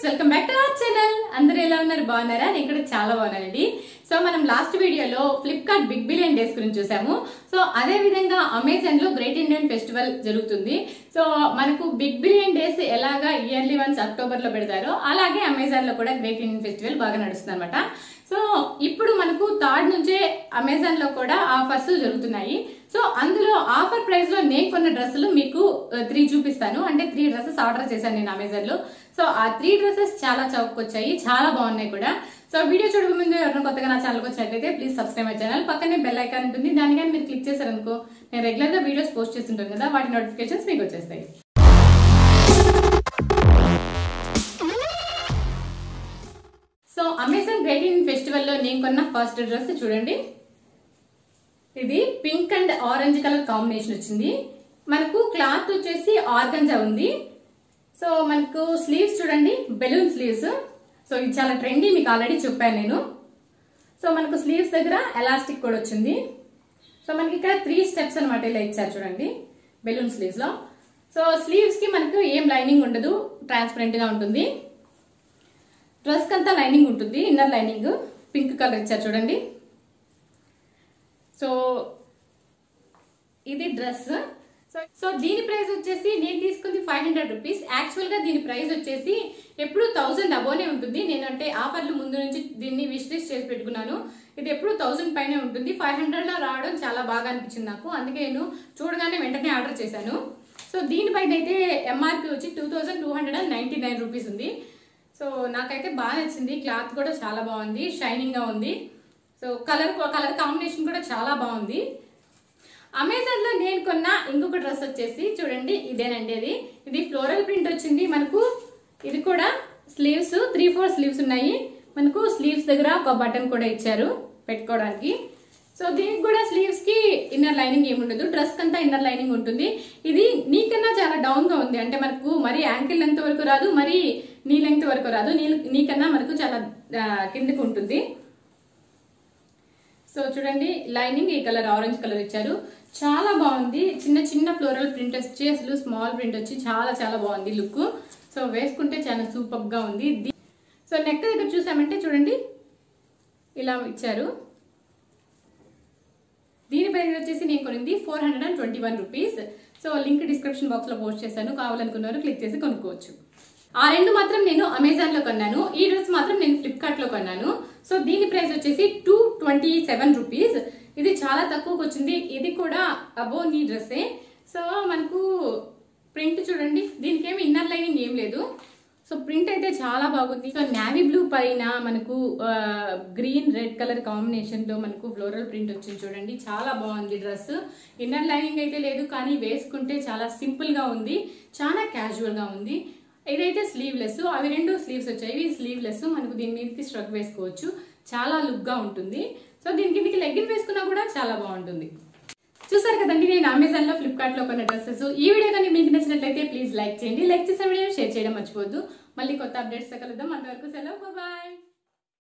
welcome back to our channel అందరూ ఎలా ఉన్నారు బాగున్నారా నేను కూడా చాలా బాగున్నానండి సో మనం లాస్ట్ వీడియోలో ఫ్లిప్కార్ట్ బిగ్ బిలియన్ డేస్ గురించి చూసాము సో అదే విధంగా అమెజాన్ లో గ్రేట్ ఇండియన్ ఫెస్టివల్ జరుగుతుంది సో మనకు బిగ్ బిలియన్ డేస్ ఎలాగా ఇయర్లీ వన్స్ అక్టోబర్ లో పెడతారో అలాగే అమెజాన్ లో కూడా గ్రేట్ ఇండియన్ ఫెస్టివల్ బాగా నడుస్తుంది అనమాట సో ఇప్పుడు మనకు థర్డ్ నుంచే అమెజాన్ లో కూడా ఆఫర్స్ జరుగుతున్నాయి సో అందులో ఆఫర్ ప్రైస్ లో నేను కొన్న డ్రెస్సులు మీకు త్రీ చూపిస్తాను అంటే త్రీ డ్రెస్సెస్ ఆర్డర్ చేశాను నేను అమెజాన్ లో సో ఆ త్రీ డ్రెస్సెస్ చాలా చౌకొచ్చాయి చాలా బాగున్నాయి కూడా సో వీడియో చూడక ముందు ఎవరైనా కొత్తగా నా ఛానల్కి వచ్చినట్లయితే ప్లీజ్ సబ్స్క్రైబ్ మై ఛానల్ పక్కనే బెల్ ఐకాన్ ఉంటుంది దాని కానీ మీరు క్లిక్ చేశారనుకో నేను రెగ్యులర్ గా వీడియోస్ పోస్ట్ చేస్తుంటాను కదా వాటి నోటిఫికేషన్స్ మీకు వచ్చేస్తాయి so Amazon great Indian festival లో నేను కొన్న ఫస్ట్ డ్రెస్ చూడండి ఇది pink and orange colour combination వచ్చింది మనకు క్లాత్ వచ్చేసి ఆర్గంజా ఉంది సో మనకు స్లీవ్స్ చూడండి బెలూన్ స్లీవ్స్ సో ఇది చాలా ట్రెండీ మీకు ఆల్రెడీ చెప్పాను నేను సో మనకు స్లీవ్స్ దగ్గర ఎలాస్టిక్ కూడా వచ్చింది సో మనకి ఇక్కడ త్రీ స్టెప్స్ అనమాట ఇలా ఇచ్చారు చూడండి బెలూన్ స్లీవ్స్ లో సో స్లీవ్స్ కి మనకు ఏం లైనింగ్ ఉండదు ట్రాన్స్పరెంట్ గా ఉంటుంది డ్రెస్ అంతా లైనింగ్ ఉంటుంది ఇన్నర్ లైనింగ్ పింక్ కలర్ ఇచ్చారు చూడండి సో ఇది డ్రెస్ సో సో దీని ప్రైస్ వచ్చేసి నేను తీసుకుంది ఫైవ్ హండ్రెడ్ రూపీస్ యాక్చువల్ గా దీని ప్రైస్ వచ్చేసి ఎప్పుడు థౌసండ్ అబోనే ఉంటుంది నేనంటే ఆఫర్లు ముందు నుంచి దీన్ని విష్ లిస్ట్ చేసి పెట్టుకున్నాను ఇది ఎప్పుడు థౌసండ్ పైనే ఉంటుంది ఫైవ్ హండ్రెడ్ లో రావడం చాలా బాగా అనిపించింది నాకు అందుకే నేను చూడగానే వెంటనే ఆర్డర్ చేశాను సో దీనిపైన అయితే ఎంఆర్పి వచ్చి two thousand two hundred and ninety nine rupees ఉంది సో నాకైతే బాగా నచ్చింది క్లాత్ కూడా చాలా బాగుంది షైనింగ్ గా ఉంది సో కలర్ కలర్ కాంబినేషన్ కూడా చాలా బాగుంది అమెజాన్ లో నేను కొన్న ఇంకొక డ్రెస్ వచ్చేసి చూడండి ఇదేనండి అది ఇది ఫ్లోరల్ ప్రింట్ వచ్చింది మనకు ఇది కూడా స్లీవ్స్ త్రీ ఫోర్ స్లీవ్స్ ఉన్నాయి మనకు స్లీవ్స్ దగ్గర ఒక బటన్ కూడా ఇచ్చారు పెట్టుకోవడానికి సో దీనికి కూడా స్లీవ్స్ కి ఇన్నర్ లైనింగ్ ఏముండదు డ్రెస్ అంతా ఇన్నర్ లైనింగ్ ఉంటుంది ఇది నీకన్నా చాలా డౌన్ గా ఉంది అంటే మనకు మరి యాంకిల్ లెంత్ వరకు రాదు మరి నీ లెంత్ వరకు రాదు నీ నీకన్నా మనకు చాలా ఆ, కిందకు ఉంటుంది సో చూడండి లైనింగ్ ఈ కలర్ ఆరెంజ్ కలర్ ఇచ్చారు చాలా బాగుంది చిన్న చిన్న ఫ్లోరల్ ప్రింట్ వచ్చి అసలు స్మాల్ ప్రింట్ వచ్చి చాలా చాలా బాగుంది లుక్ సో వేసుకుంటే చాలా సూపర్ గా ఉంది ది- సో నెక్ దగ్గర చూసామంటే చూడండి ఇలా ఇచ్చారు దీని ప్రైస్ వచ్చేసి నేను కొనింది four hundred and twenty one rupees so link description box లో పోస్ట్ చేశాను కావాలనుకున్నారు క్లిక్ చేసి కొనుక్కోవచ్చు ఆ రెండు మాత్రం నేను అమెజాన్ లో కొన్నాను ఈ డ్రెస్ మాత్రం నేను ఫ్లిప్కార్ట్ లో కొన్నాను సో దీని ప్రైస్ వచ్చేసి టూ ట్వంటీ సెవెన్ రూపీస్ ఇది చాలా తక్కువకి వచ్చింది ఇది కూడా అబో నీ డ్రెస్సే సో మనకు ప్రింట్ చూడండి దీనికి ఏమి ఇన్నర్ లైనింగ్ ఏం లేదు సో ప్రింట్ అయితే చాలా బాగుంది సో నావీ బ్లూ పైన మనకు గ్రీన్ రెడ్ కలర్ కాంబినేషన్ లో మనకు ఫ్లోరల్ ప్రింట్ వచ్చింది చూడండి చాలా బాగుంది డ్రెస్ ఇన్నర్ లైనింగ్ అయితే లేదు కానీ వేసుకుంటే చాలా సింపుల్ గా ఉంది చాలా క్యాజువల్ గా ఉంది ఇదైతే స్లీవ్లెస్ అవి రెండు స్లీవ్స్ వచ్చాయి ఇవి స్లీవ్లెస్ మనకు దీని మీదకి స్ట్రక్ వేసుకోవచ్చు చాలా లుక్ గా ఉంటుంది సో దీని కిందకి లెగ్గిన్ వేసుకున్నా కూడా చాలా బాగుంటుంది చూసారు కదండి నేను అమెజాన్ లో ఫ్లిప్కార్ట్ లో కొన్న డ్రెస్సెస్ ఈ వీడియో కానీ మీకు నచ్చినట్లయితే ప్లీజ్ లైక్ చేయండి లైక్ చేసిన వీడియో షేర్ చేయడం మర్చిపోద్దు మళ్ళీ కొత్త అప్డేట్స్ కలుద్దాం అంతవరకు సెలవు బాయ్